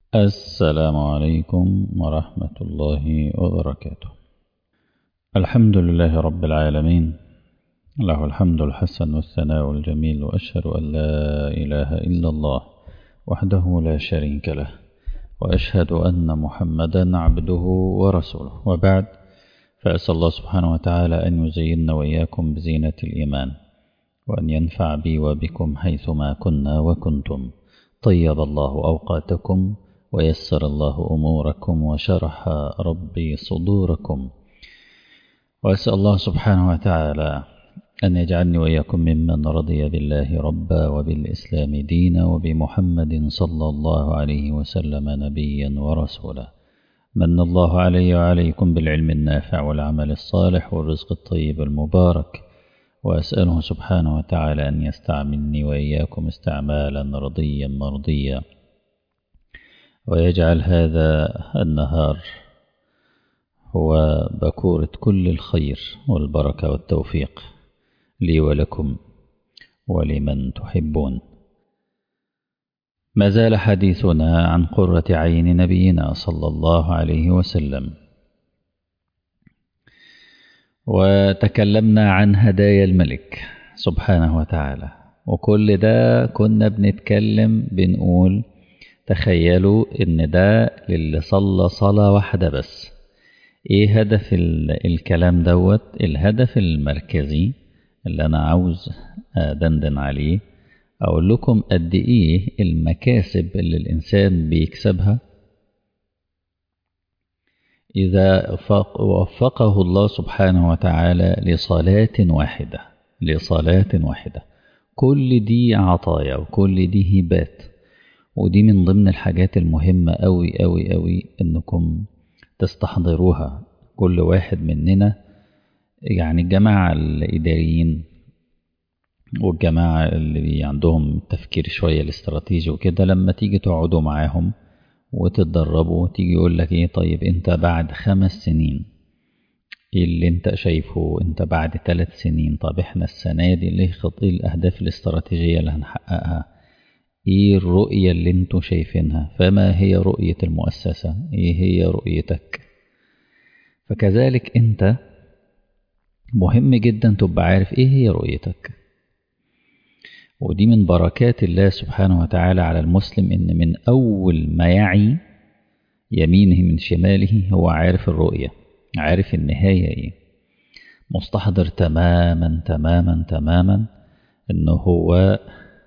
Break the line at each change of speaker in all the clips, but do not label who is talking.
السلام عليكم ورحمة الله وبركاته الحمد لله رب العالمين له الحمد الحسن والثناء الجميل وأشهد أن لا إله إلا الله وحده لا شريك له وأشهد أن محمدا عبده ورسوله وبعد فأسأل الله سبحانه وتعالى أن يزيننا وإياكم بزينة الإيمان وأن ينفع بي وبكم حيثما كنا وكنتم طيب الله أوقاتكم ويسر الله أموركم وشرح ربي صدوركم وأسأل الله سبحانه وتعالى أن يجعلني وإياكم ممن رضي بالله ربا وبالإسلام دينا وبمحمد صلى الله عليه وسلم نبيا ورسولا من الله علي وعليكم بالعلم النافع والعمل الصالح والرزق الطيب المبارك وأسأله سبحانه وتعالى أن يستعملني وإياكم استعمالا رضيا مرضيا ويجعل هذا النهار هو بكورة كل الخير والبركة والتوفيق لي ولكم ولمن تحبون ما زال حديثنا عن قرة عين نبينا صلى الله عليه وسلم وتكلمنا عن هدايا الملك سبحانه وتعالى وكل ده كنا بنتكلم بنقول تخيلوا ان ده للي صلى صلاة واحدة بس ايه هدف الكلام دوت الهدف المركزي اللي انا عاوز دندن عليه اقول لكم قد ايه المكاسب اللي الانسان بيكسبها إذا وفقه الله سبحانه وتعالى لصلاة واحدة لصلاة واحدة كل دي عطايا وكل دي هبات ودي من ضمن الحاجات المهمة أوي أوي أوي إنكم تستحضروها كل واحد مننا يعني الجماعة الإداريين والجماعة اللي عندهم تفكير شوية الاستراتيجي وكده لما تيجي تقعدوا معاهم وتتدربوا تيجي يقول لك ايه طيب انت بعد خمس سنين ايه اللي انت شايفه انت بعد ثلاث سنين طب احنا السنة دي ليه خط ايه الاهداف الاستراتيجية اللي هنحققها ايه الرؤية اللي انتوا شايفينها فما هي رؤية المؤسسة ايه هي رؤيتك فكذلك انت مهم جدا تبقى عارف ايه هي رؤيتك ودي من بركات الله سبحانه وتعالى على المسلم إن من أول ما يعي يمينه من شماله هو عارف الرؤية عارف النهاية إيه مستحضر تماما تماما تماما إنه هو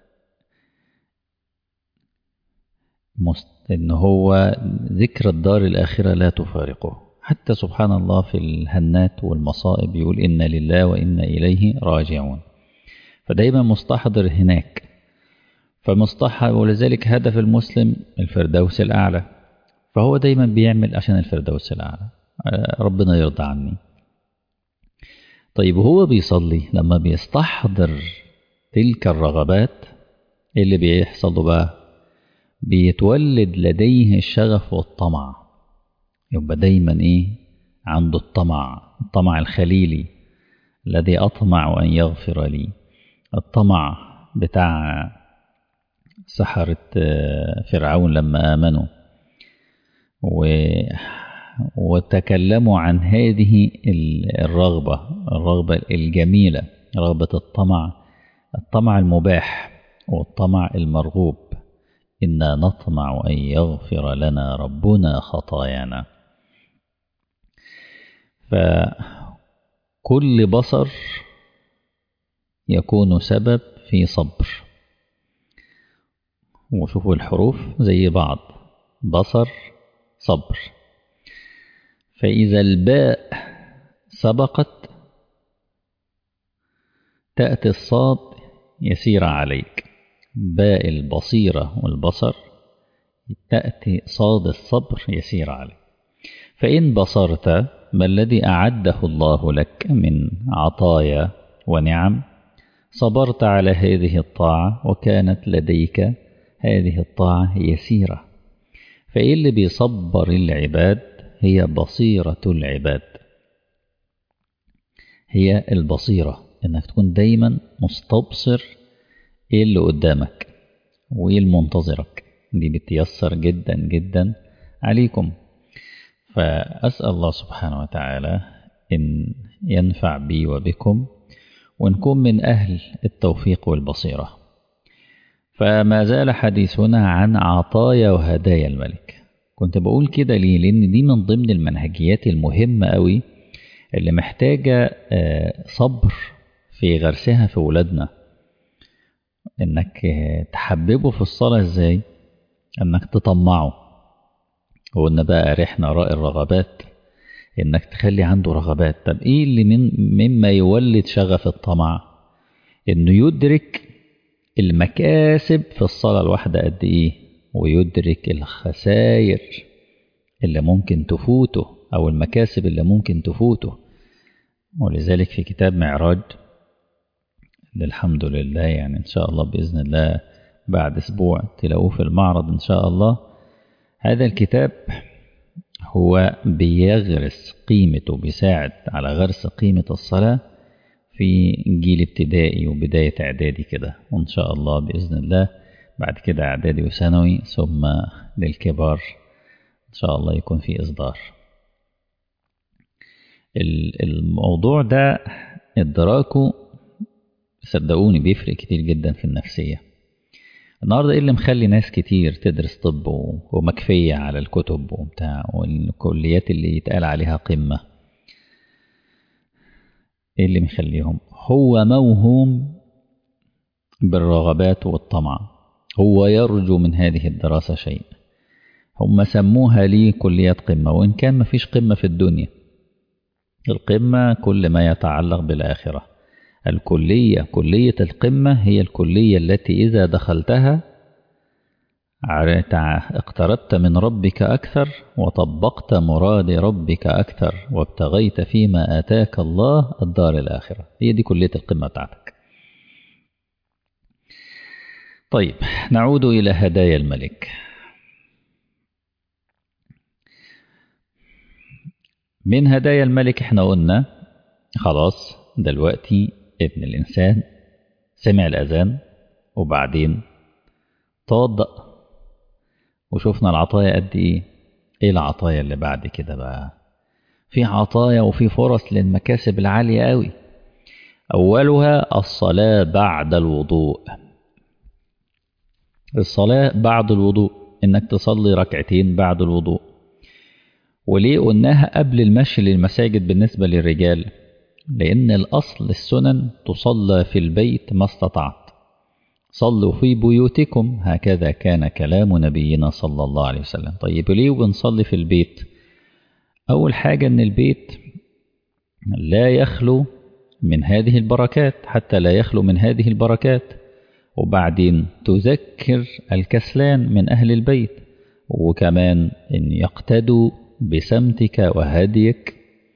مست... إن هو ذكر الدار الآخرة لا تفارقه حتى سبحان الله في الهنات والمصائب يقول إن لله وإنا إليه راجعون فدايما مستحضر هناك فمستحضر ولذلك هدف المسلم الفردوس الأعلى فهو دايما بيعمل عشان الفردوس الأعلى ربنا يرضى عني طيب هو بيصلي لما بيستحضر تلك الرغبات ايه اللي بيحصل له بقى بيتولد لديه الشغف والطمع يبقى دايما ايه عنده الطمع الطمع الخليلي الذي أطمع أن يغفر لي الطمع بتاع سحرة فرعون لما آمنوا و وتكلموا عن هذه الرغبة الرغبة الجميلة رغبة الطمع الطمع المباح والطمع المرغوب إنا نطمع أن يغفر لنا ربنا خطايانا فكل بصر يكون سبب في صبر وشوفوا الحروف زي بعض بصر صبر فإذا الباء سبقت تأتي الصاد يسير عليك باء البصيرة والبصر تأتي صاد الصبر يسير عليك فإن بصرت ما الذي أعده الله لك من عطايا ونعم صبرت على هذه الطاعة وكانت لديك هذه الطاعة يسيرة فإيه اللي بيصبر العباد هي بصيرة العباد هي البصيرة إنك تكون دايما مستبصر إيه اللي قدامك وإيه المنتظرك دي بتيسر جدا جدا عليكم فأسأل الله سبحانه وتعالى إن ينفع بي وبكم ونكون من أهل التوفيق والبصيرة فما زال حديثنا عن عطايا وهدايا الملك كنت بقول كده ليه لأن دي من ضمن المنهجيات المهمة قوي اللي محتاجة صبر في غرسها في ولادنا انك تحببه في الصلاة ازاي انك تطمعه وقلنا بقى رحنا راء الرغبات انك تخلي عنده رغبات طب ايه اللي من مما يولد شغف الطمع انه يدرك المكاسب في الصلاة الواحدة قد ايه ويدرك الخسائر اللي ممكن تفوته او المكاسب اللي ممكن تفوته ولذلك في كتاب معراج الحمد لله يعني إن شاء الله بإذن الله بعد أسبوع تلاقوه في المعرض إن شاء الله هذا الكتاب هو بيغرس قيمته بيساعد على غرس قيمة الصلاة في جيل ابتدائي وبداية إعدادي كده وإن شاء الله بإذن الله بعد كده إعدادي وثانوي ثم للكبار إن شاء الله يكون في إصدار الموضوع ده إدراكه صدقوني بيفرق كتير جدا في النفسية النهاردة ايه اللي مخلي ناس كتير تدرس طب ومكفية على الكتب وبتاع والكليات اللي يتقال عليها قمة ايه اللي مخليهم هو موهوم بالرغبات والطمع هو يرجو من هذه الدراسة شيء هم سموها ليه كليات قمة وإن كان مفيش قمة في الدنيا القمة كل ما يتعلق بالآخرة الكلية كلية القمة هي الكلية التي إذا دخلتها اقتربت من ربك أكثر وطبقت مراد ربك أكثر وابتغيت فيما آتاك الله الدار الآخرة هي دي كلية القمة بتاعتك طيب نعود إلى هدايا الملك من هدايا الملك احنا قلنا خلاص دلوقتي ابن الإنسان سمع الأذان وبعدين توضأ وشوفنا العطايا قد إيه إيه العطايا اللي بعد كده بقى في عطايا وفي فرص للمكاسب العالية قوي أولها الصلاة بعد الوضوء الصلاة بعد الوضوء إنك تصلي ركعتين بعد الوضوء وليه قلناها قبل المشي للمساجد بالنسبة للرجال لأن الأصل السنن تصلى في البيت ما استطعت صلوا في بيوتكم هكذا كان كلام نبينا صلى الله عليه وسلم طيب ليه بنصلي في البيت أول حاجة أن البيت لا يخلو من هذه البركات حتى لا يخلو من هذه البركات وبعدين تذكر الكسلان من أهل البيت وكمان أن يقتدوا بسمتك وهديك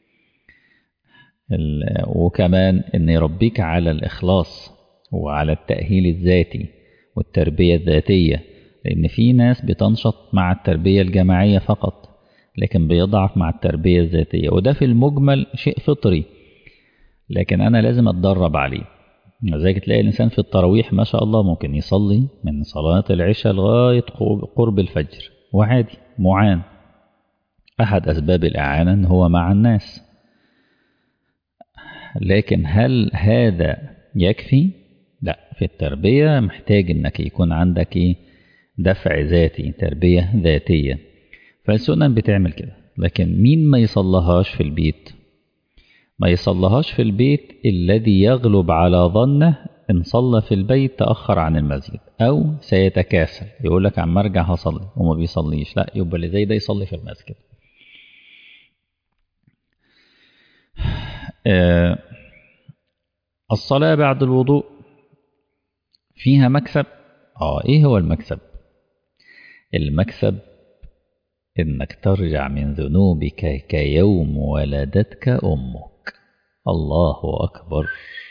وكمان أن يربيك على الإخلاص وعلى التأهيل الذاتي والتربية الذاتية لأن في ناس بتنشط مع التربية الجماعية فقط لكن بيضعف مع التربية الذاتية وده في المجمل شيء فطري لكن أنا لازم أتدرب عليه لذلك تلاقي الإنسان في التراويح ما شاء الله ممكن يصلي من صلاة العشاء لغاية قرب الفجر وعادي معان أحد أسباب الإعانة أن هو مع الناس لكن هل هذا يكفي؟ لا في التربية محتاج أنك يكون عندك إيه؟ دفع ذاتي تربية ذاتية فالسنن بتعمل كده لكن مين ما يصلهاش في البيت ما يصلهاش في البيت الذي يغلب على ظنه إن صلى في البيت تأخر عن المسجد أو سيتكاسل يقول لك عم ارجع هصلي وما بيصليش لا يبقى اللي زي ده يصلي في المسجد آه الصلاة بعد الوضوء فيها مكسب اه ايه هو المكسب المكسب انك ترجع من ذنوبك كيوم ولدتك امك الله اكبر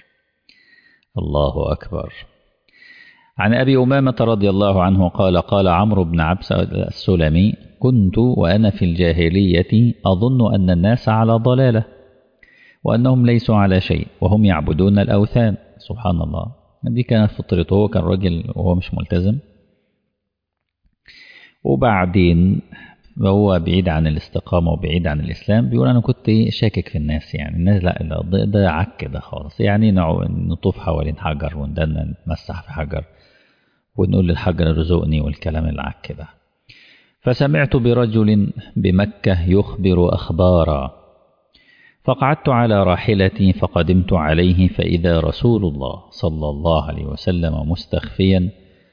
الله اكبر عن ابي امامه رضي الله عنه قال قال عمرو بن عبس السلمي كنت وانا في الجاهليه اظن ان الناس على ضلاله وانهم ليسوا على شيء وهم يعبدون الاوثان سبحان الله دي كانت فطرته هو كان راجل وهو مش ملتزم وبعدين هو بعيد عن الاستقامة وبعيد عن الإسلام بيقول أنا كنت شاكك في الناس يعني الناس لا لا ده, ده عك ده خالص يعني نطوف حوالين حجر وندنا نتمسح في حجر ونقول للحجر ارزقني والكلام العك ده فسمعت برجل بمكة يخبر أخبارا فقعدت على راحلتي فقدمت عليه فإذا رسول الله صلى الله عليه وسلم مستخفيا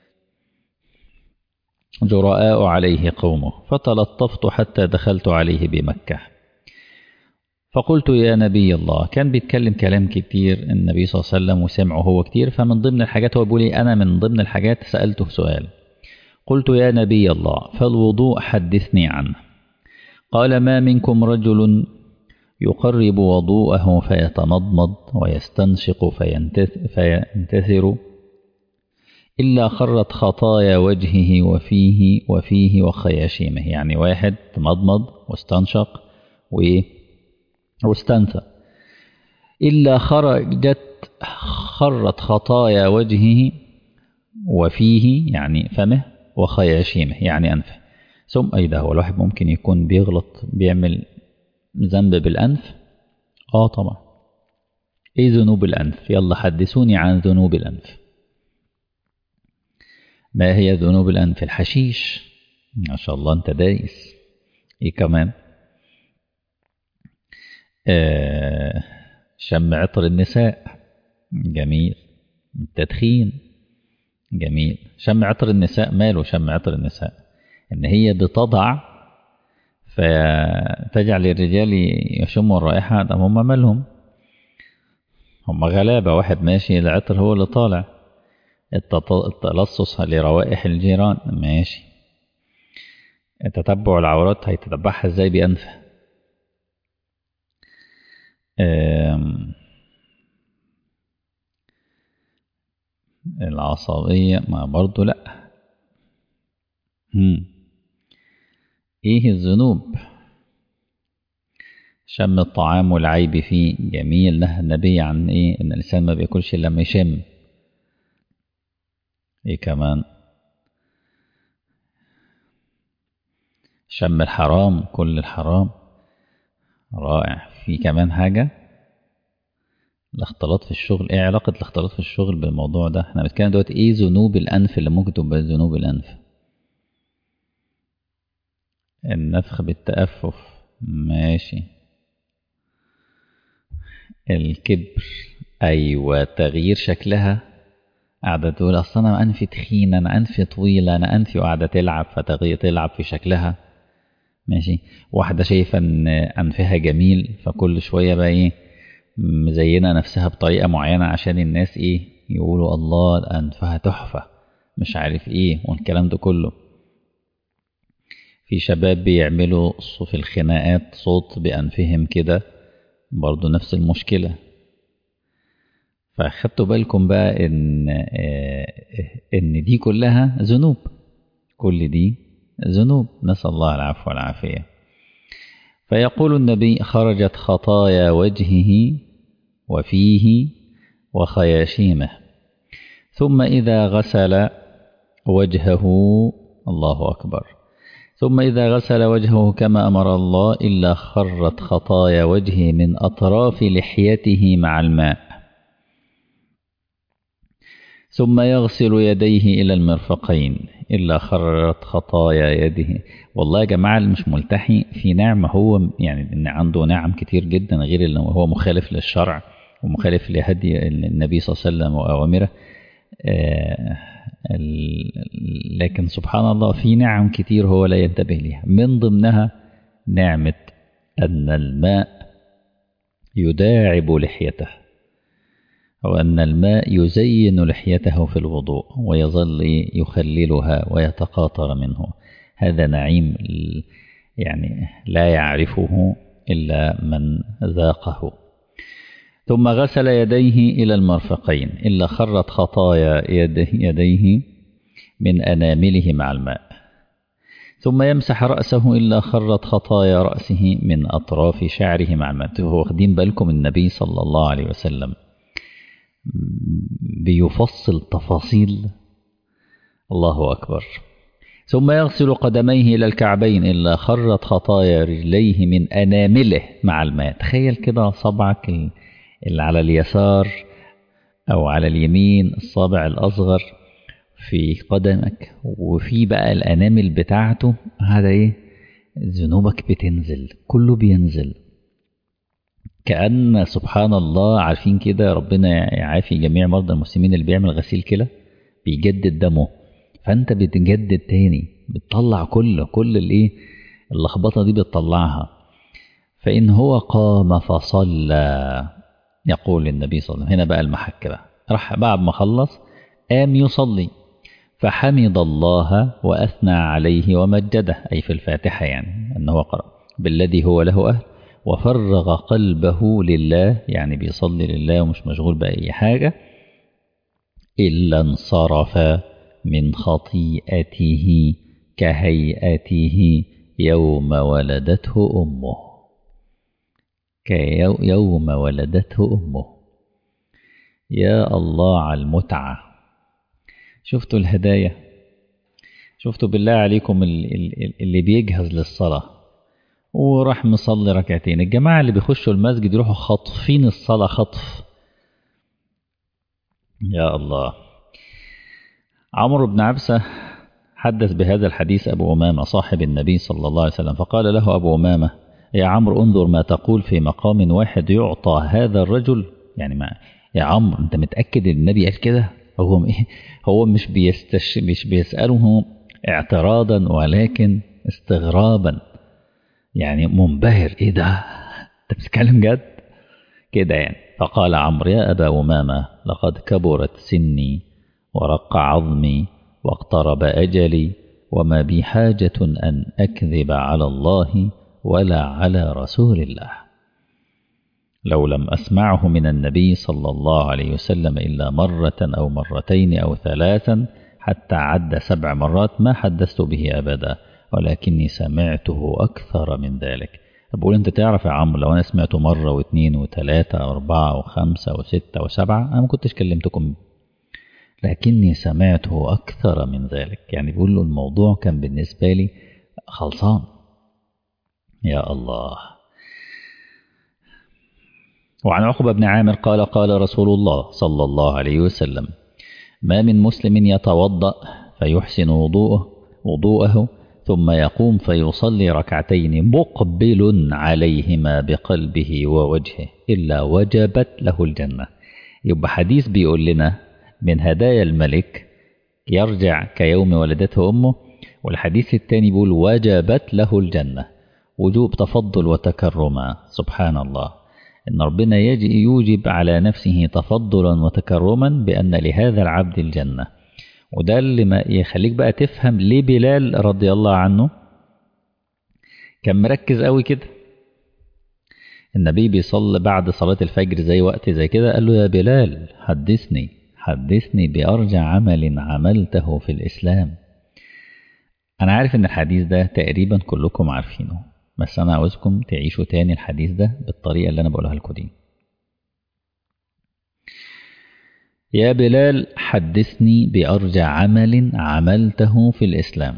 جراء عليه قومه فتلطفت حتى دخلت عليه بمكة فقلت يا نبي الله كان بيتكلم كلام كتير النبي صلى الله عليه وسلم وسمعه هو كتير فمن ضمن الحاجات هو بيقول أنا من ضمن الحاجات سألته سؤال قلت يا نبي الله فالوضوء حدثني عنه قال ما منكم رجل يقرب وضوءه فيتمضمض ويستنشق فينتثر إلا خرت خطايا وجهه وفيه وفيه وخياشيمه يعني واحد تمضمض واستنشق واستنثى إلا خرجت خرت خطايا وجهه وفيه يعني فمه وخياشيمه يعني أنفه ثم أي ده هو الواحد ممكن يكون بيغلط بيعمل ذنب بالأنف آه طبعا إيه ذنوب الأنف يلا حدثوني عن ذنوب الأنف ما هي ذنوب الأنف الحشيش ما شاء الله أنت دايس إيه كمان آه شم عطر النساء جميل التدخين جميل شم عطر النساء ماله شم عطر النساء ان هي بتضع فتجعل الرجال يشموا الرائحة ده هم مالهم هم غلابة واحد ماشي العطر هو اللي طالع التلصص لروائح الجيران ماشي تتبع العورات هيتتبعها ازاي بأنفه العصبية ما برضو لأ هم. ايه الذنوب شم الطعام والعيب فيه جميل نهى النبي عن ايه ان الانسان ما بياكلش الا لما يشم ايه كمان شم الحرام كل الحرام رائع في كمان حاجة الاختلاط في الشغل ايه علاقة الاختلاط في الشغل بالموضوع ده احنا بنتكلم دلوقتي ايه ذنوب الانف اللي ممكن تبقى ذنوب الانف النفخ بالتأفف ماشي الكبر أيوة تغيير شكلها قاعدة تقول أصل أنا أنفي تخينة أنا أنفي طويلة أنا أنفي وقاعدة تلعب فتغير تلعب في شكلها ماشي واحدة شايفة إن أنفها جميل فكل شوية بقى إيه مزينة نفسها بطريقة معينة عشان الناس إيه يقولوا الله أنفها تحفة مش عارف إيه والكلام ده كله في شباب بيعملوا في الخناقات صوت بأنفهم كده برضو نفس المشكلة فأخدتوا بالكم بقى إن إن دي كلها ذنوب كل دي ذنوب نسأل الله العفو والعافية فيقول النبي خرجت خطايا وجهه وفيه وخياشيمه ثم إذا غسل وجهه الله أكبر ثم إذا غسل وجهه كما أمر الله إلا خرت خطايا وجهه من أطراف لحيته مع الماء ثم يغسل يديه إلى المرفقين إلا خرت خطايا يده والله يا جماعة اللي مش ملتحي في نعمة هو يعني إن عنده نعم كتير جدا غير اللي هو مخالف للشرع ومخالف لهدي النبي صلى الله عليه وسلم وأوامره آه لكن سبحان الله في نعم كتير هو لا ينتبه لها من ضمنها نعمة أن الماء يداعب لحيته أو أن الماء يزين لحيته في الوضوء ويظل يخللها ويتقاطر منه هذا نعيم يعني لا يعرفه إلا من ذاقه ثم غسل يديه إلى المرفقين إلا خرت خطايا يديه من أنامله مع الماء ثم يمسح رأسه إلا خرت خطايا رأسه من أطراف شعره مع الماء واخدين بالكم النبي صلى الله عليه وسلم بيفصل تفاصيل الله أكبر ثم يغسل قدميه إلى الكعبين إلا خرت خطايا رجليه من أنامله مع الماء تخيل كده صبعك اللي على اليسار أو على اليمين الصابع الأصغر في قدمك وفي بقى الأنامل بتاعته هذا إيه ذنوبك بتنزل كله بينزل كأن سبحان الله عارفين كده ربنا يعافي جميع مرضى المسلمين اللي بيعمل غسيل كلى بيجدد دمه فأنت بتجدد تاني بتطلع كل كل الإيه اللخبطة دي بتطلعها فإن هو قام فصلى يقول النبي صلى الله عليه وسلم هنا بقى المحك بقى راح بعد ما خلص قام يصلي فحمد الله وأثنى عليه ومجده أي في الفاتحة يعني أنه قرأ بالذي هو له أهل وفرغ قلبه لله يعني بيصلي لله ومش مشغول بأي حاجة إلا انصرف من خطيئته كهيئته يوم ولدته أمه كيوم ولدته أمه يا الله على المتعة شفتوا الهدايا شفتوا بالله عليكم اللي بيجهز للصلاة وراح مصلي ركعتين الجماعة اللي بيخشوا المسجد يروحوا خاطفين الصلاة خطف يا الله عمرو بن عبسة حدث بهذا الحديث أبو أمامة صاحب النبي صلى الله عليه وسلم فقال له أبو أمامة يا عمرو انظر ما تقول في مقام واحد يعطى هذا الرجل يعني ما يا عمرو انت متأكد ان النبي قال كده هو هو مش بيستش مش بيسأله اعتراضا ولكن استغرابا يعني منبهر ايه ده انت بتتكلم جد كده يعني فقال عمرو يا أبا أمامة لقد كبرت سني ورق عظمي واقترب أجلي وما بي حاجة أن أكذب على الله ولا على رسول الله لو لم أسمعه من النبي صلى الله عليه وسلم إلا مرة أو مرتين أو ثلاثا حتى عد سبع مرات ما حدثت به أبدا ولكني سمعته أكثر من ذلك بقول أنت تعرف يا عمرو لو أنا سمعته مرة واثنين وثلاثة وأربعة وخمسة وستة وسبعة أنا ما كنتش كلمتكم لكني سمعته أكثر من ذلك يعني بيقول له الموضوع كان بالنسبة لي خلصان يا الله وعن عقبة بن عامر قال قال رسول الله صلى الله عليه وسلم ما من مسلم يتوضأ فيحسن وضوءه وضوءه ثم يقوم فيصلي ركعتين مقبل عليهما بقلبه ووجهه إلا وجبت له الجنة يبقى حديث بيقول لنا من هدايا الملك يرجع كيوم ولدته أمه والحديث الثاني بيقول وجبت له الجنة وجوب تفضل وتكرما سبحان الله إن ربنا يوجب على نفسه تفضلا وتكرما بأن لهذا العبد الجنة وده اللي ما يخليك بقى تفهم ليه بلال رضي الله عنه كان مركز قوي كده النبي بيصلي بعد صلاة الفجر زي وقت زي كده قال له يا بلال حدثني حدثني بأرجع عمل عملته في الإسلام أنا عارف إن الحديث ده تقريبا كلكم عارفينه بس أنا عاوزكم تعيشوا تاني الحديث ده بالطريقة اللي أنا بقولها لكم دي يا بلال حدثني بأرجع عمل عملته في الإسلام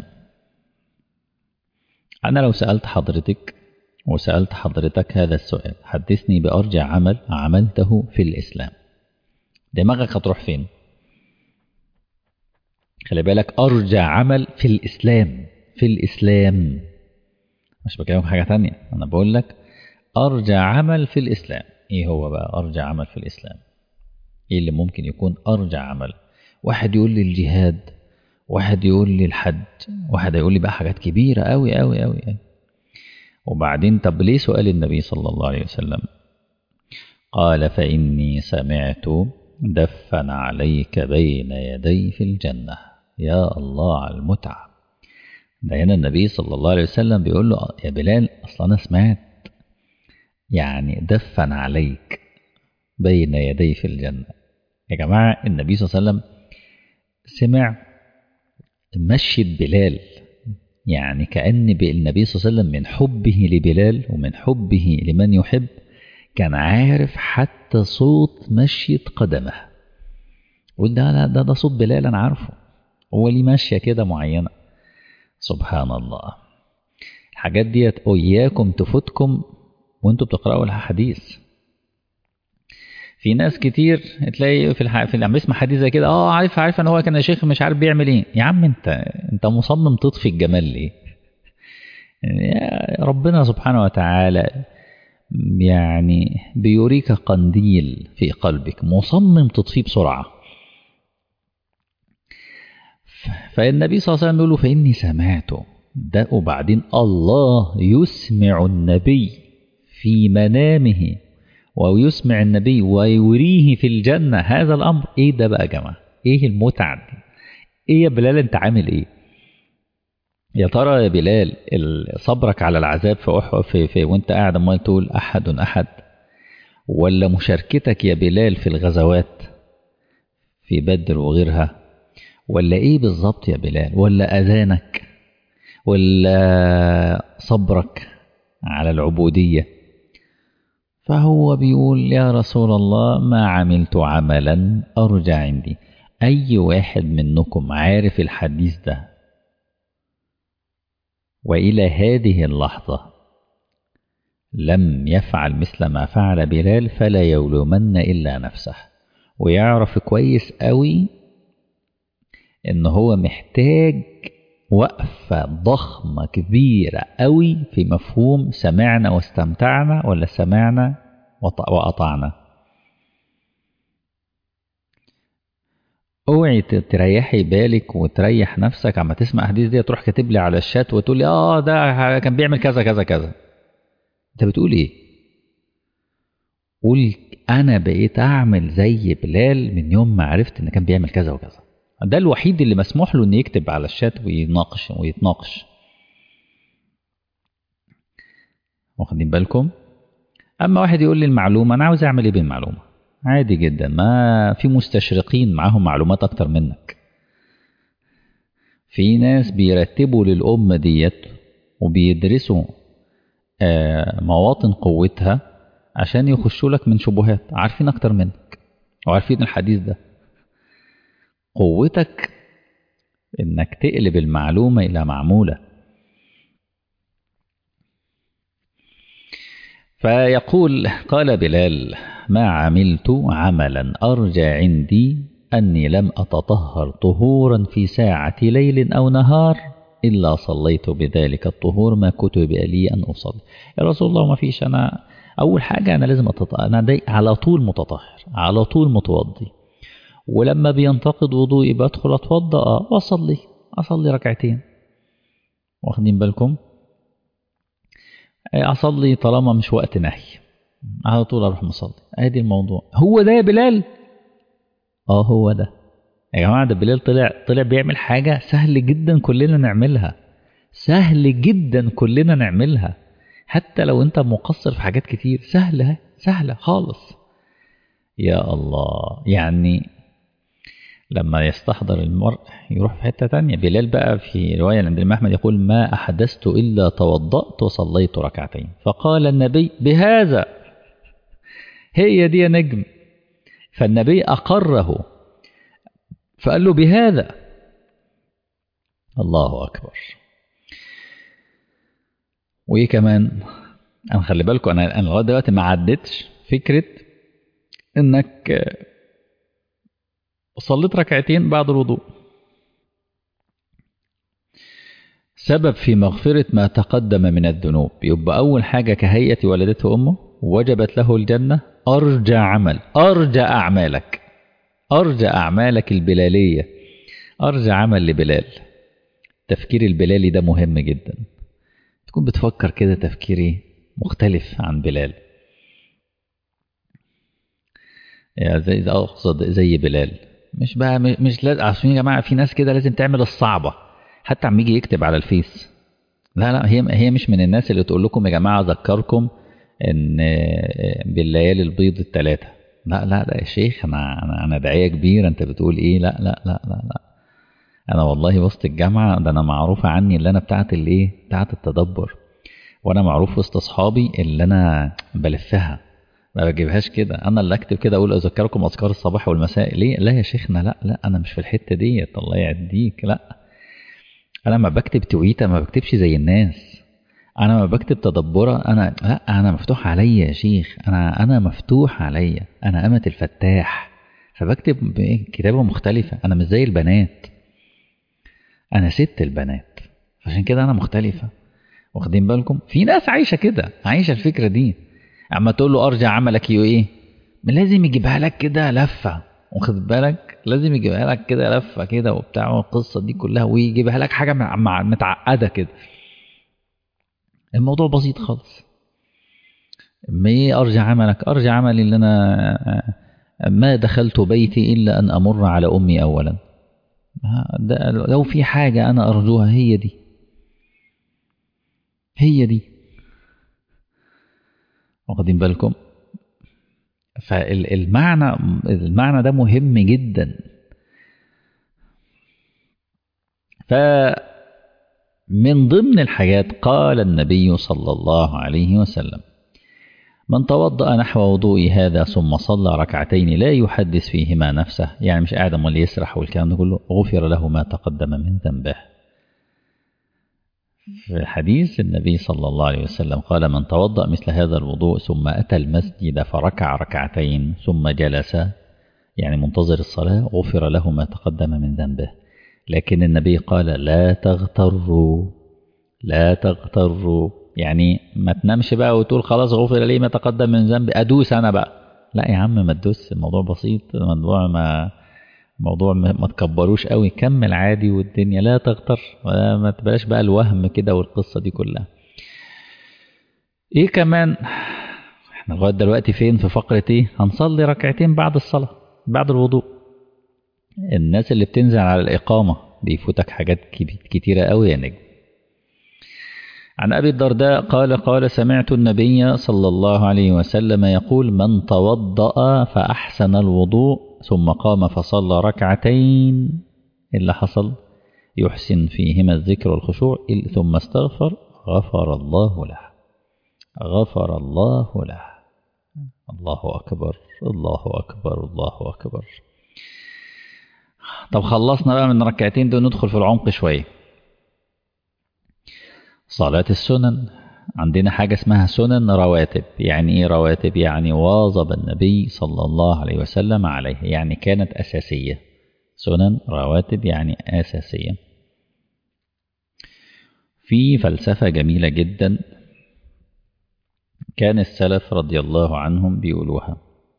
أنا لو سألت حضرتك وسألت حضرتك هذا السؤال حدثني بأرجع عمل عملته في الإسلام دماغك هتروح فين خلي بالك أرجع عمل في الإسلام في الإسلام مش بكلمك حاجة تانية أنا بقول لك أرجع عمل في الإسلام إيه هو بقى أرجع عمل في الإسلام إيه اللي ممكن يكون أرجع عمل واحد يقول لي الجهاد واحد يقول لي الحج واحد يقول لي بقى حاجات كبيرة أوي أوي أوي, أوي. وبعدين طب ليه سؤال النبي صلى الله عليه وسلم قال فإني سمعت دفن عليك بين يدي في الجنة يا الله على المتعة ده هنا النبي صلى الله عليه وسلم بيقول له يا بلال أصلا أنا سمعت يعني دفن عليك بين يدي في الجنة يا جماعة النبي صلى الله عليه وسلم سمع مشية بلال يعني كأن النبي صلى الله عليه وسلم من حبه لبلال ومن حبه لمن يحب كان عارف حتى صوت مشية قدمه قول ده ده, ده صوت بلال أنا عارفه هو ليه ماشية كده معينة سبحان الله الحاجات ديت إياكم تفوتكم وانتوا بتقرأوا الحديث في ناس كتير تلاقي في الح... في لما يسمع حديث زي كده اه عارف عارف ان هو كان شيخ مش عارف بيعمل ايه يا عم انت انت مصمم تطفي الجمال ليه يا ربنا سبحانه وتعالى يعني بيريك قنديل في قلبك مصمم تطفيه بسرعة فالنبي صلى الله عليه وسلم يقول له فإني سمعته ده وبعدين الله يسمع النبي في منامه ويسمع النبي ويريه في الجنة هذا الأمر إيه ده بقى يا جماعة إيه المتعة دي إيه يا بلال أنت عامل إيه يا ترى يا بلال صبرك على العذاب في أحد في, في وانت قاعد امال تقول احد احد ولا مشاركتك يا بلال في الغزوات في بدر وغيرها ولا ايه بالظبط يا بلال ولا اذانك ولا صبرك على العبوديه فهو بيقول يا رسول الله ما عملت عملا ارجع عندي اي واحد منكم عارف الحديث ده والى هذه اللحظه لم يفعل مثل ما فعل بلال فلا يلومن الا نفسه ويعرف كويس قوي ان هو محتاج وقفة ضخمة كبيرة قوي في مفهوم سمعنا واستمتعنا ولا سمعنا وأطعنا اوعي تريحي بالك وتريح نفسك عما تسمع حديث دي تروح كاتب لي على الشات وتقول لي اه ده كان بيعمل كذا كذا كذا انت بتقول ايه قول انا بقيت اعمل زي بلال من يوم ما عرفت ان كان بيعمل كذا وكذا ده الوحيد اللي مسموح له انه يكتب على الشات ويناقش ويتناقش واخدين بالكم اما واحد يقول لي المعلومه انا عاوز اعمل ايه بالمعلومه عادي جدا ما في مستشرقين معاهم معلومات اكتر منك في ناس بيرتبوا للأمة ديت وبيدرسوا مواطن قوتها عشان يخشوا لك من شبهات عارفين اكتر منك وعارفين الحديث ده قوتك انك تقلب المعلومة الى معمولة فيقول قال بلال ما عملت عملا أرجى عندي أني لم أتطهر طهورا في ساعة ليل أو نهار إلا صليت بذلك الطهور ما كتب لي أن أصلي يا رسول الله ما فيش أنا أول حاجة أنا لازم أتطهر أنا دي على طول متطهر على طول متوضي ولما بينتقد وضوئي بدخل أتوضأ وأصلي أصلي ركعتين واخدين بالكم أصلي طالما مش وقت نهي على طول اروح مصلي ادي الموضوع هو ده يا بلال اه هو ده يا جماعه ده بلال طلع طلع بيعمل حاجه سهل جدا كلنا نعملها سهل جدا كلنا نعملها حتى لو انت مقصر في حاجات كتير سهله سهله خالص يا الله يعني لما يستحضر المرء يروح في حتة تانية بلال بقى في رواية عند الإمام أحمد يقول ما أحدثت إلا توضأت وصليت ركعتين فقال النبي بهذا هي دي يا نجم فالنبي أقره فقال له بهذا الله أكبر وإيه كمان أنا خلي بالكم أنا أنا لغاية دلوقتي ما عدتش فكرة إنك صليت ركعتين بعد الوضوء سبب في مغفرة ما تقدم من الذنوب يبقى أول حاجة كهيئة ولدته أمه وجبت له الجنة أرجى عمل أرجى أعمالك أرجى أعمالك البلالية أرجى عمل لبلال تفكير البلالي ده مهم جدا تكون بتفكر كده تفكيري مختلف عن بلال يا زي أقصد زي بلال مش بقى مش لازم عشان يا جماعة في ناس كده لازم تعمل الصعبة حتى عم يجي يكتب على الفيس لا لا هي هي مش من الناس اللي تقول لكم يا جماعة أذكركم ان بالليالي البيض الثلاثه لا لا لا يا شيخ انا انا انا داعيه كبيره انت بتقول ايه لا لا لا لا لا انا والله وسط الجامعه ده انا معروفه عني اللي انا بتاعت الايه بتاعت التدبر وانا معروف وسط اصحابي اللي انا بلفها ما بجيبهاش كده انا اللي اكتب كده اقول اذكركم اذكار الصباح والمساء ليه لا يا شيخنا لا لا انا مش في الحته ديت الله يعديك لا انا ما بكتب تويته ما بكتبش زي الناس انا ما بكتب تدبره انا لا انا مفتوح عليا يا شيخ انا انا مفتوح عليا انا امة الفتاح فبكتب بإيه؟ كتابه مختلفه انا مش زي البنات انا ست البنات عشان كده انا مختلفه واخدين بالكم في ناس عايشه كده عايشه الفكره دي اما تقول له ارجع عملك يو ايه لازم يجيبها لك كده لفه واخد بالك لازم يجيبها لك كده لفه كده وبتاع والقصه دي كلها ويجيبها لك حاجه مع- مع- متعقده كده الموضوع بسيط خالص ما ايه ارجع عملك ارجع عملي اللي انا ما دخلت بيتي الا ان امر على امي اولا ها، ده لو في حاجه انا ارجوها هي دي هي دي واخدين بالكم فالمعنى المعنى ده مهم جدا فمن ضمن الحاجات قال النبي صلى الله عليه وسلم من توضأ نحو وضوء هذا ثم صلى ركعتين لا يحدث فيهما نفسه يعني مش قاعد امال يسرح والكلام ده كله غفر له ما تقدم من ذنبه في حديث النبي صلى الله عليه وسلم قال من توضأ مثل هذا الوضوء ثم أتى المسجد فركع ركعتين ثم جلس يعني منتظر الصلاة غفر له ما تقدم من ذنبه لكن النبي قال لا تغتروا لا تغتروا يعني ما تنامش بقى وتقول خلاص غفر لي ما تقدم من ذنبي أدوس أنا بقى لا يا عم ما تدوس الموضوع بسيط الموضوع ما موضوع ما ما تكبروش قوي كمل عادي والدنيا لا تغتر ولا ما تبقاش بقى الوهم كده والقصة دي كلها ايه كمان احنا لغاية دلوقتي فين في فقرة ايه هنصلي ركعتين بعد الصلاة بعد الوضوء الناس اللي بتنزل على الإقامة بيفوتك حاجات كبي- كتيرة قوي يا نجم عن أبي الدرداء قال قال سمعت النبي صلى الله عليه وسلم يقول من توضأ فأحسن الوضوء ثم قام فصلى ركعتين اللي حصل يحسن فيهما الذكر والخشوع إل- ثم استغفر غفر الله له غفر الله له الله أكبر الله أكبر الله أكبر طب خلصنا بقى من ركعتين دول ندخل في العمق شوية صلاة السنن عندنا حاجة اسمها سنن رواتب يعني ايه رواتب يعني واظب النبي صلى الله عليه وسلم عليه يعني كانت أساسية سنن رواتب يعني أساسية في فلسفة جميلة جدا كان السلف رضي الله عنهم بيقولوها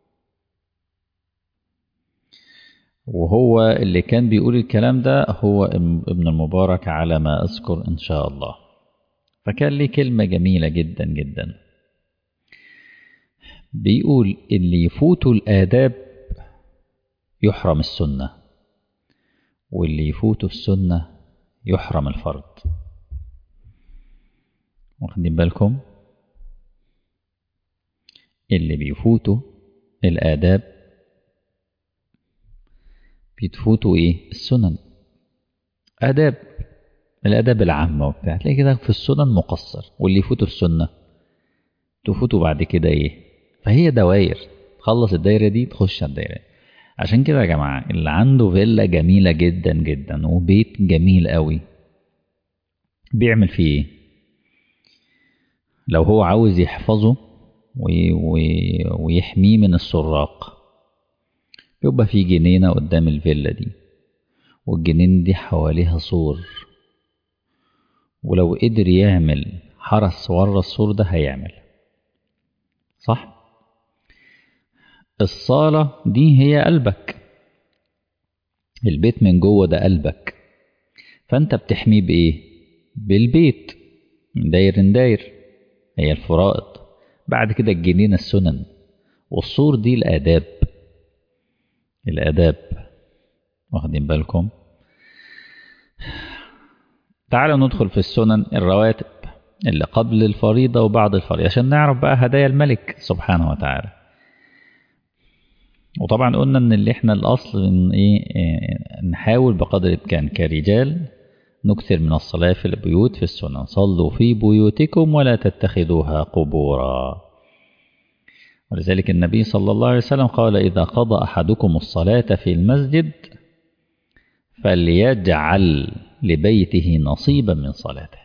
وهو اللي كان بيقول الكلام ده هو ابن المبارك على ما أذكر إن شاء الله فكان ليه كلمة جميلة جدا جدا بيقول اللي يفوتوا الآداب يحرم السنة واللي يفوتوا السنة يحرم الفرض واخدين بالكم اللي بيفوتوا الآداب بيتفوتوا إيه السنن آداب الآداب العامة وبتاع تلاقي كده في السنن مقصر واللي يفوتوا السنة تفوتوا بعد كده إيه فهي دواير تخلص الدايرة دي تخش على الدايرة عشان كده يا جماعة اللي عنده فيلا جميلة جدا جدا وبيت جميل قوي بيعمل فيه ايه لو هو عاوز يحفظه وي وي ويحميه من السراق يبقى في جنينة قدام الفيلا دي والجنين دي حواليها سور ولو قدر يعمل حرس ورا السور ده هيعمل صح الصالة دي هي قلبك البيت من جوه ده قلبك فانت بتحميه بايه بالبيت من داير داير هي الفرائض بعد كده الجنينة السنن والسور دي الآداب الآداب واخدين بالكم تعالوا ندخل في السنن الرواتب اللي قبل الفريضة وبعد الفريضة عشان نعرف بقى هدايا الملك سبحانه وتعالى وطبعا قلنا ان اللي احنا الاصل ان ايه نحاول بقدر الامكان كرجال نكثر من الصلاة في البيوت في السنن صلوا في بيوتكم ولا تتخذوها قبورا ولذلك النبي صلى الله عليه وسلم قال إذا قضى أحدكم الصلاة في المسجد فليجعل لبيته نصيبا من صلاته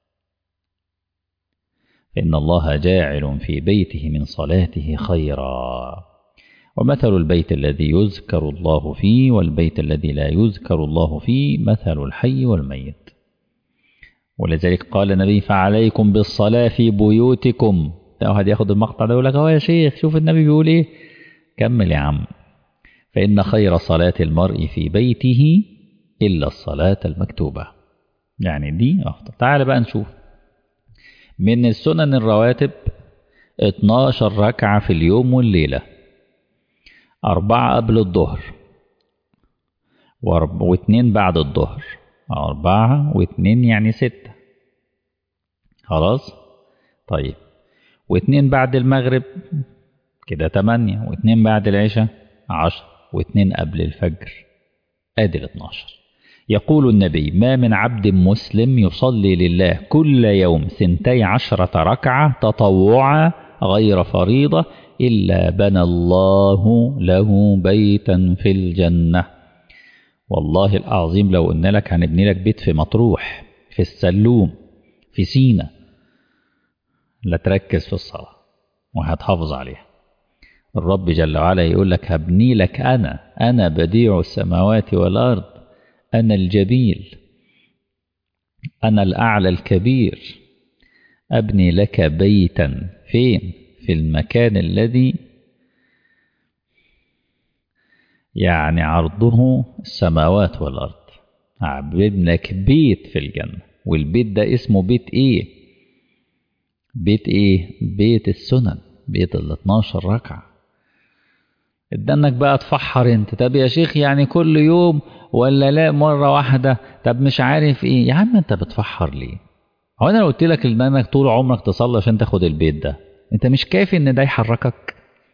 فإن الله جاعل في بيته من صلاته خيرا ومثل البيت الذي يذكر الله فيه والبيت الذي لا يذكر الله فيه مثل الحي والميت ولذلك قال النبي فعليكم بالصلاة في بيوتكم واحد ياخد المقطع ده يقول لك هو يا شيخ شوف النبي بيقول ايه كمل يا عم فإن خير صلاة المرء في بيته إلا الصلاة المكتوبة يعني دي أفضل تعال بقى نشوف من السنن الرواتب 12 ركعة في اليوم والليلة أربعة قبل الظهر واثنين بعد الظهر أربعة واثنين يعني ستة خلاص طيب واثنين بعد المغرب كده تمانية واثنين بعد العشاء عشر واثنين قبل الفجر ادي الاتناشر يقول النبي ما من عبد مسلم يصلي لله كل يوم سنتي عشرة ركعة تطوعا غير فريضة إلا بنى الله له بيتا في الجنة والله العظيم لو قلنا لك هنبني لك بيت في مطروح في السلوم في سينا لا تركز في الصلاة وهتحافظ عليها الرب جل وعلا يقول لك هبني لك أنا أنا بديع السماوات والأرض أنا الجميل أنا الأعلى الكبير أبني لك بيتا فين في المكان الذي يعني عرضه السماوات والأرض هعبد لك بيت في الجنة والبيت ده اسمه بيت ايه بيت ايه بيت السنن بيت ال 12 ركعة ادانك بقى تفحر انت طب يا شيخ يعني كل يوم ولا لا مرة واحدة طب مش عارف ايه يا عم انت بتفحر ليه هو انا لو قلت لك انك طول عمرك تصلي عشان تاخد البيت ده انت مش كافي ان ده يحركك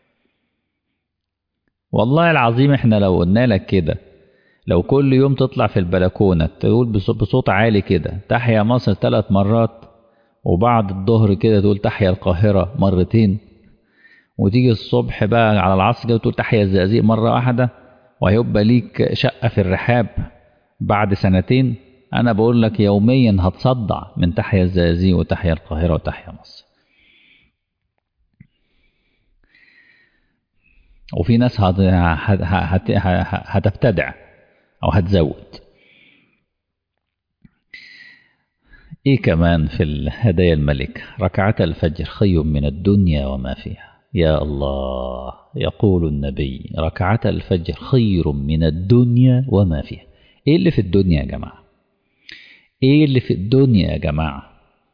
والله العظيم احنا لو قلنا لك كده لو كل يوم تطلع في البلكونة تقول بصوت عالي كده تحيا مصر ثلاث مرات وبعد الظهر كده تقول تحيا القاهرة مرتين وتيجي الصبح بقى على العصر كده تقول تحيا الزقازيق مرة واحدة وهيبقى ليك شقة في الرحاب بعد سنتين أنا بقول لك يوميا هتصدع من تحيا الزقازيق وتحيا القاهرة وتحيا مصر وفي ناس هت... هت... هت... هتبتدع أو هتزود إيه كمان في الهدايا الملك ركعة الفجر خير من الدنيا وما فيها يا الله يقول النبي ركعة الفجر خير من الدنيا وما فيها إيه اللي في الدنيا يا جماعة إيه اللي في الدنيا يا جماعة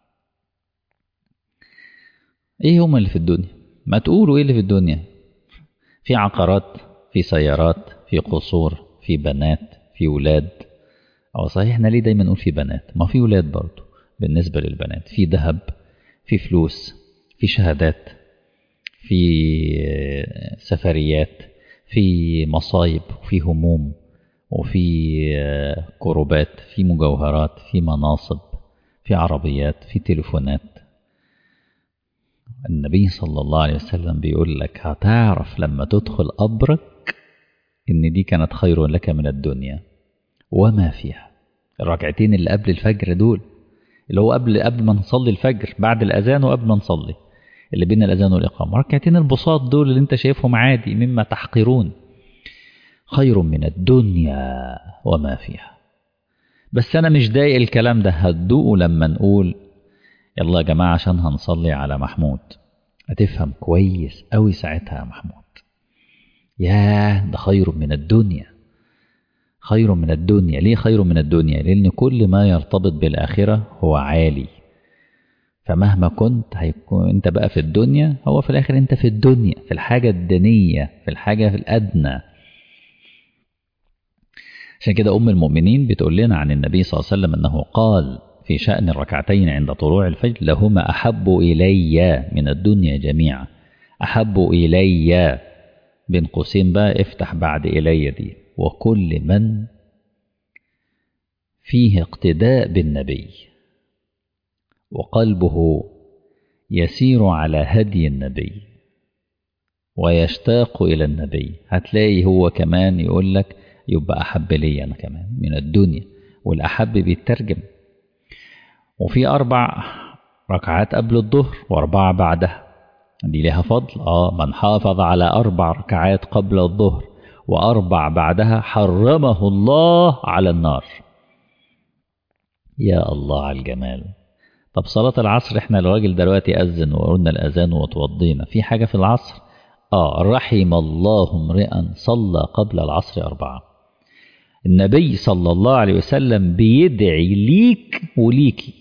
إيه هم اللي في الدنيا ما تقولوا إيه اللي في الدنيا في عقارات في سيارات في قصور في بنات في ولاد أو صحيح احنا ليه دايما نقول في بنات ما في ولاد برضه بالنسبة للبنات في ذهب في فلوس في شهادات في سفريات في مصايب وفي هموم وفي كروبات في مجوهرات في مناصب في عربيات في تليفونات النبي صلى الله عليه وسلم بيقول لك هتعرف لما تدخل قبرك ان دي كانت خير لك من الدنيا وما فيها الركعتين اللي قبل الفجر دول اللي هو قبل قبل ما نصلي الفجر بعد الاذان وقبل ما نصلي اللي بين الاذان والاقامه ركعتين البساط دول اللي انت شايفهم عادي مما تحقرون خير من الدنيا وما فيها بس انا مش ضايق الكلام ده هتدوقه لما نقول يلا يا جماعه عشان هنصلي على محمود هتفهم كويس قوي ساعتها يا محمود ياه ده خير من الدنيا خير من الدنيا ليه خير من الدنيا لأن كل ما يرتبط بالآخرة هو عالي فمهما كنت هيكون انت بقى في الدنيا هو في الآخر انت في الدنيا في الحاجة الدنية في الحاجة في الأدنى عشان كده أم المؤمنين بتقول لنا عن النبي صلى الله عليه وسلم أنه قال في شأن الركعتين عند طلوع الفجر لهما أحب إلي من الدنيا جميعا أحب إلي بين قوسين بقى افتح بعد إلي دي وكل من فيه اقتداء بالنبي وقلبه يسير على هدي النبي ويشتاق إلى النبي هتلاقي هو كمان يقول لك يبقى أحب لي أنا كمان من الدنيا والأحب بيترجم وفي أربع ركعات قبل الظهر وأربعة بعدها دي لها فضل آه من حافظ على أربع ركعات قبل الظهر وأربع بعدها حرمه الله على النار يا الله على الجمال طب صلاة العصر احنا الراجل دلوقتي أذن وقلنا الأذان وتوضينا في حاجة في العصر آه رحم الله امرئا صلى قبل العصر أربعة النبي صلى الله عليه وسلم بيدعي ليك وليكي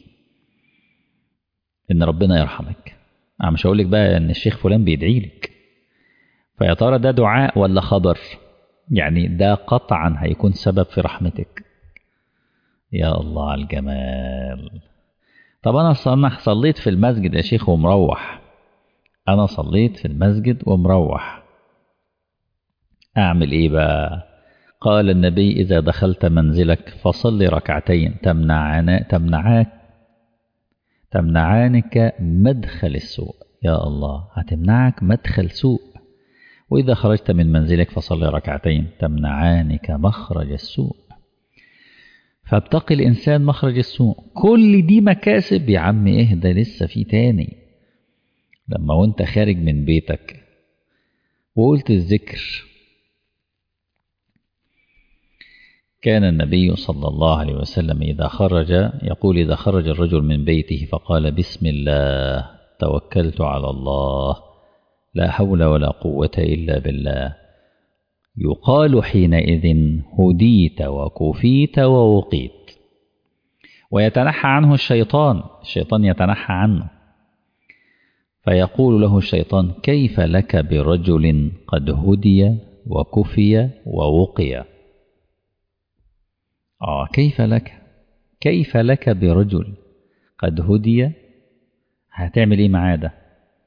إن ربنا يرحمك أنا مش هقول لك بقى إن الشيخ فلان بيدعي لك فيا ترى ده دعاء ولا خبر يعني ده قطعا هيكون سبب في رحمتك يا الله على الجمال طب أنا صليت في المسجد يا شيخ ومروح أنا صليت في المسجد ومروح أعمل إيه بقى قال النبي إذا دخلت منزلك فصل ركعتين تمنعنا تمنعاك تمنعانك مدخل السوء يا الله هتمنعك مدخل سوء وإذا خرجت من منزلك فصل ركعتين تمنعانك مخرج السوء فابتقي الإنسان مخرج السوء كل دي مكاسب يا عم اهدى لسه في تاني لما وانت خارج من بيتك وقلت الذكر كان النبي صلى الله عليه وسلم إذا خرج يقول إذا خرج الرجل من بيته فقال بسم الله توكلت على الله لا حول ولا قوة إلا بالله يقال حينئذ هديت وكفيت ووقيت ويتنحى عنه الشيطان الشيطان يتنحى عنه فيقول له الشيطان كيف لك برجل قد هدي وكفي ووقي آه كيف لك كيف لك برجل قد هدي هتعمل ايه معاه ده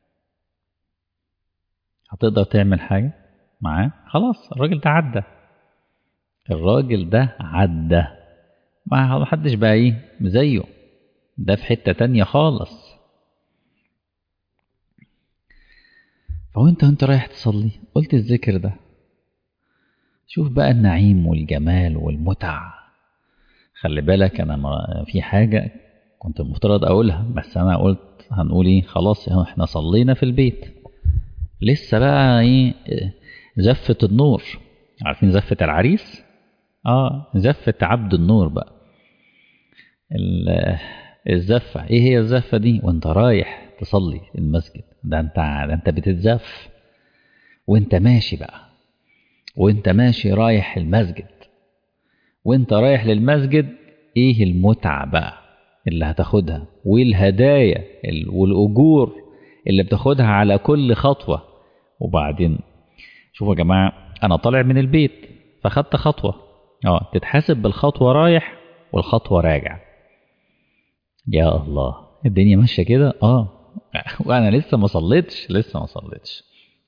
هتقدر تعمل حاجة معاه خلاص الراجل ده عدى الراجل ده عدى ما حدش بقى ايه زيه ده في حتة تانية خالص فوانت وانت رايح تصلي قلت الذكر ده شوف بقى النعيم والجمال والمتع خلي بالك انا في حاجة كنت المفترض اقولها بس انا قلت هنقول ايه خلاص احنا صلينا في البيت لسه بقى ايه زفة النور عارفين زفة العريس اه زفة عبد النور بقى الزفة ايه هي الزفة دي وانت رايح تصلي المسجد ده انت ده انت بتتزف وانت ماشي بقى وانت ماشي رايح المسجد وانت رايح للمسجد ايه المتعة بقى اللي هتاخدها والهدايا والاجور اللي بتاخدها على كل خطوة وبعدين شوفوا يا جماعة انا طالع من البيت فخدت خطوة اه تتحاسب بالخطوة رايح والخطوة راجع يا الله الدنيا ماشية كده اه وانا لسه ما صليتش لسه ما صليتش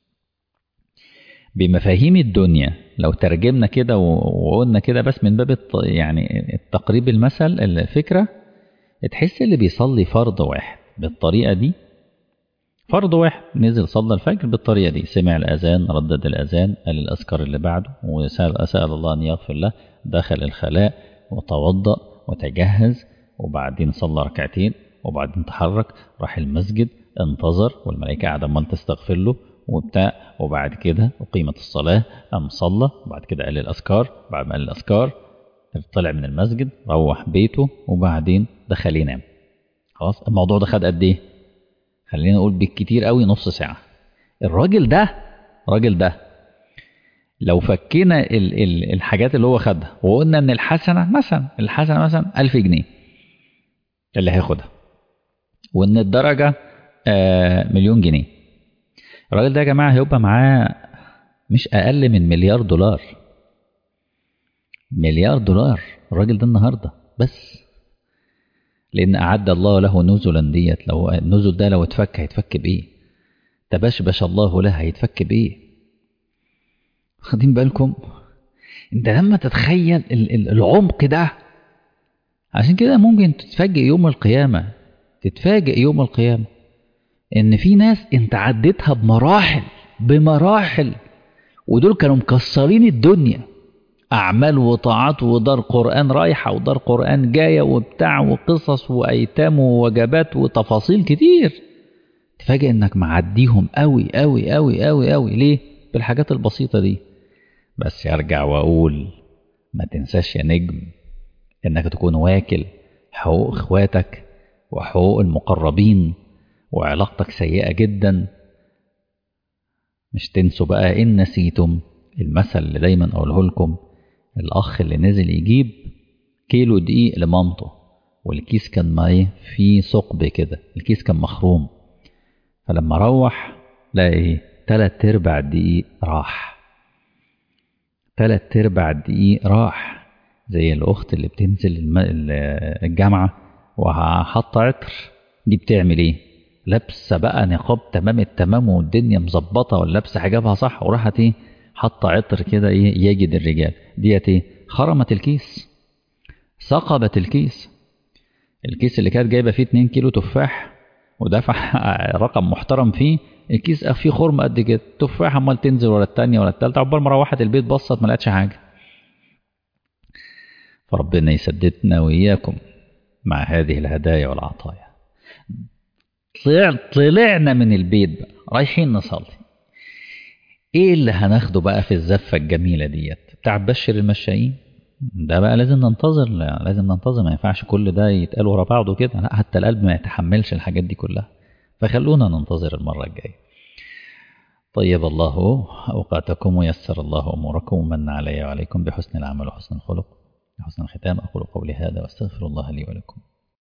بمفاهيم الدنيا لو ترجمنا كده وقلنا كده بس من باب يعني التقريب المثل الفكرة تحس اللي بيصلي فرض واحد بالطريقة دي فرض واحد نزل صلى الفجر بالطريقة دي سمع الأذان ردد الأذان قال الأذكار اللي بعده وسأل أسأل الله أن يغفر له دخل الخلاء وتوضأ وتجهز وبعدين صلى ركعتين وبعدين تحرك راح المسجد انتظر والملائكة قاعدة عمال تستغفر له وبتاع وبعد كده أقيمت الصلاة قام صلى وبعد كده قال الأذكار بعد ما قال الأذكار طلع من المسجد روح بيته وبعدين دخل ينام خلاص الموضوع ده خد قد ايه خلينا نقول بالكتير قوي نص ساعة الراجل ده الراجل ده لو فكينا ال ال الحاجات اللي هو خدها وقلنا ان الحسنة مثلا الحسنة مثلا ألف جنيه اللي هياخدها وان الدرجة آه مليون جنيه الراجل ده يا جماعة هيبقى معاه مش أقل من مليار دولار مليار دولار الراجل ده النهاردة بس لأن أعد الله له نزلا ديت لو النزل ده لو اتفك هيتفك بإيه تبشبش الله له هيتفك بإيه واخدين بالكم انت لما تتخيل العمق ده عشان كده ممكن تتفاجئ يوم القيامة تتفاجئ يوم القيامة ان في ناس انت عديتها بمراحل بمراحل ودول كانوا مكسرين الدنيا أعمال وطاعات ودار قرآن رايحة ودار قرآن جاية وبتاع وقصص وأيتام ووجبات وتفاصيل كتير تفاجئ إنك معديهم أوي أوي أوي أوي أوي ليه؟ بالحاجات البسيطة دي بس يرجع وأقول ما تنساش يا نجم إنك تكون واكل حقوق إخواتك وحقوق المقربين وعلاقتك سيئة جدا مش تنسوا بقى إن نسيتم المثل اللي دايما أقوله لكم الأخ اللي نزل يجيب كيلو دقيق لمامته والكيس كان ما إيه فيه ثقب كده الكيس كان مخروم فلما روح لقى إيه تلات أرباع الدقيق راح تلات أرباع الدقيق راح زي الأخت اللي بتنزل الم... الجامعة وحاطة عطر دي بتعمل إيه؟ لابسة بقى نقاب تمام التمام والدنيا مظبطة ولا لابسة حجابها صح وراحت إيه؟ حاطة عطر كده إيه يجد الرجال ديت إيه؟ خرمت الكيس ثقبت الكيس الكيس اللي كانت جايبة فيه 2 كيلو تفاح ودفع رقم محترم فيه الكيس فيه خرم قد كده تفاح عمال تنزل ولا التانية ولا التالتة عقبال ما روحت البيت بصت ما لقتش حاجة فربنا يسددنا وإياكم مع هذه الهدايا والعطايا طلع طلعنا من البيت بقى رايحين نصلي ايه اللي هناخده بقى في الزفة الجميلة ديت بتاع بشر المشائين ده بقى لازم ننتظر لا لازم ننتظر ما ينفعش كل ده يتقال ورا بعضه كده لا حتى القلب ما يتحملش الحاجات دي كلها فخلونا ننتظر المرة الجاية طيب الله أوقاتكم ويسر الله أموركم ومن علي وعليكم بحسن العمل وحسن الخلق بحسن الختام أقول قولي هذا وأستغفر الله لي ولكم